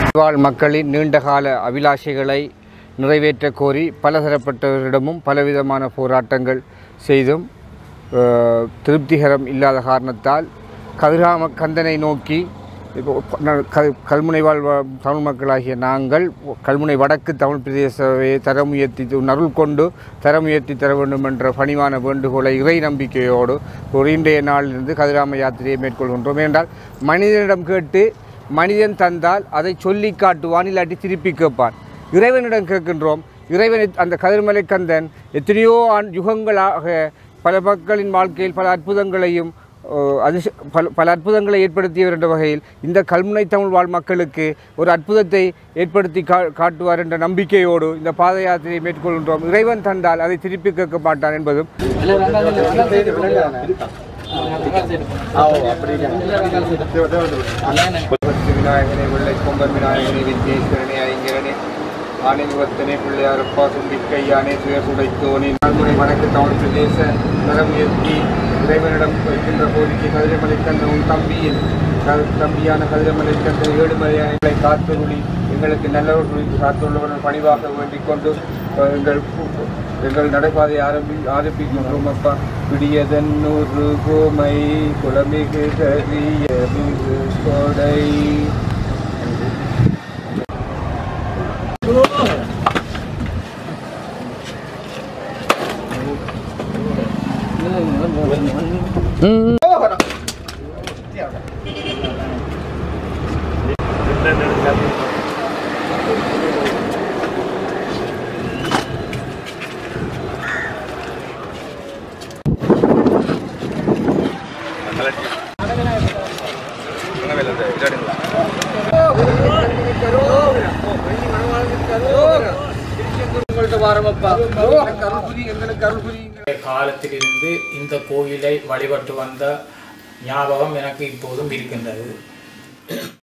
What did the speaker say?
வாழ் மக்களின் நீண்டகால அபிலாஷைகளை நிறைவேற்றக் கோரி பலதரப்பட்டவரிடமும் பலவிதமான போராட்டங்கள் செய்தும் அஹ், திருப்திகரம் இல்லாத காரணத்தால் கதிராம கந்தனை நோக்கி இப்போ ந- க- கல்முனை வாழ் வ- தமிழ் மக்களாகிய நாங்கள் கல்முனை வடக்கு தமிழ் பிரதேசவை தரம் உயர்த்தி அருள் கொண்டு தரம் உயர்த்தி தர வேண்டும் என்ற பணிவான வேண்டுகோளை இறை நம்பிக்கையோடு ஒரு இன்றைய நாளிலிருந்து கதிராம யாத்திரையை மேற்கொள்கின்றோம் என்றால் மனிதனிடம் கேட்டு மனிதன் தந்தால் அதை சொல்லி காட்டுவான் இல்லாட்டி திருப்பி கேட்பான் இறைவனிடம் கேட்கின்றோம் இறைவன் அந்த கதிர்மலை கந்தன் எத்தனையோ ஆண் யுகங்களாக பல மக்களின் வாழ்க்கையில் பல அற்புதங்களையும் அஹ், அதிச பல பல அற்புதங்களை ஏற்படுத்தியவர் என்ற வகையில் இந்த கல்முனை தமிழ் வாழ் மக்களுக்கு ஒரு அற்புதத்தை ஏற்படுத்தி கா காட்டுவார் என்ற நம்பிக்கையோடு இந்த பாத யாத்திரையை மேற்கொள்கின்றோம் இறைவன் தந்தால் அதை திருப்பி கேட்க மாட்டான் என்பதும் விநாயகனே வெள்ளை கொம்பன் விநாயகனே வித்யேஸ்வரனே ஐங்கரனே ஆணை விவர்த்தனே பிள்ளையாரப்பா தும்பிக்கையானே சுயசுடைத்தோனே நான்முறை வடக்கு தமிழ் பிரதேச தரம் உயர்த்தி இறைவனிடம் வைக்கின்ற கோரிக்கை கதிரமலை கந்த உன் தம்பியின் க- தம்பியான கதிரமலை கந்த ஏழுமலையானை காத்தருளி எங்களுக்கு நல்லவர்கள் காத்துள்ளவர்கள் பணிவாக வேண்டிக் கொண்டு அஹ், எங்கள் எங்கள் நடைபாதை ஆரம்பி ஆரம்பிக்கின்றோம் அப்பா விடியதன் நூறு கோமை குலமிகு கரிய மிகு கொடை காலத்திலிருந்து இந்த கோயிலை வழிபட்டு வந்த ஞாபகம் எனக்கு இப்போதும் இருக்கின்றது